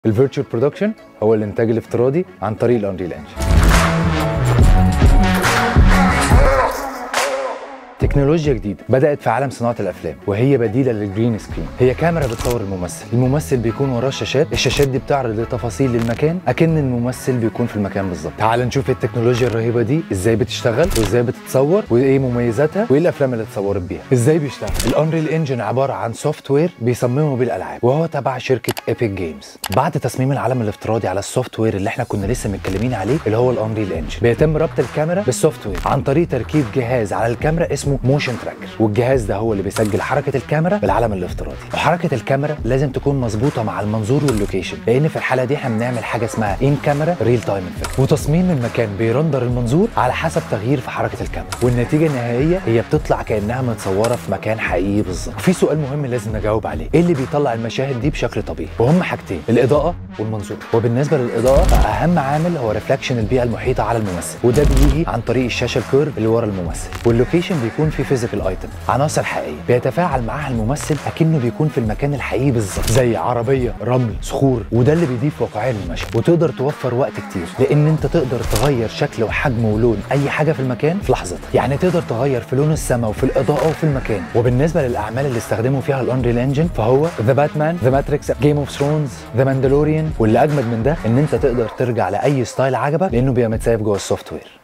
الفيرتشوال برودكشن هو الانتاج الافتراضي عن طريق الانريل انجن تكنولوجيا جديدة بدأت في عالم صناعة الأفلام وهي بديلة للجرين سكرين هي كاميرا بتصور الممثل الممثل بيكون وراه شاشات الشاشات دي بتعرض تفاصيل للمكان أكن الممثل بيكون في المكان بالظبط تعال نشوف التكنولوجيا الرهيبة دي ازاي بتشتغل وازاي بتتصور وايه مميزاتها وايه الأفلام اللي اتصورت بيها ازاي بيشتغل الانريل انجن عبارة عن سوفت وير بيصمموا بيه الألعاب وهو تبع شركة ايبك جيمز بعد تصميم العالم الافتراضي على السوفت وير اللي احنا كنا لسه متكلمين عليه اللي هو الانريل انجن بيتم ربط الكاميرا بالسوفت وير عن طريق تركيب جهاز على الكاميرا اسمه موشن تراكر والجهاز ده هو اللي بيسجل حركه الكاميرا بالعالم الافتراضي وحركه الكاميرا لازم تكون مظبوطه مع المنظور واللوكيشن لان في الحاله دي احنا بنعمل حاجه اسمها ان كاميرا ريل تايم افكت وتصميم المكان بيرندر المنظور على حسب تغيير في حركه الكاميرا والنتيجه النهائيه هي بتطلع كانها متصوره في مكان حقيقي بالظبط وفي سؤال مهم لازم نجاوب عليه ايه اللي بيطلع المشاهد دي بشكل طبيعي وهم حاجتين الاضاءه والمنظور وبالنسبه للاضاءه فاهم عامل هو ريفلكشن البيئه المحيطه على الممثل وده بيجي عن طريق الشاشه الكيرف اللي ورا الممثل واللوكيشن بيكون فيه فيزيكال ايتم عناصر حقيقيه بيتفاعل معاها الممثل اكنه بيكون في المكان الحقيقي بالظبط زي عربيه رمل صخور وده اللي بيضيف واقعيه للمشهد وتقدر توفر وقت كتير لان انت تقدر تغير شكل وحجم ولون اي حاجه في المكان في لحظتها يعني تقدر تغير في لون السماء وفي الاضاءه وفي المكان وبالنسبه للاعمال اللي استخدموا فيها الانريل انجن فهو ذا باتمان ذا ماتريكس جيم اوف ثرونز ذا ماندالوريان واللي اجمد من ده ان انت تقدر ترجع لاي ستايل عجبك لانه بيبقى متسايب جوه السوفت وير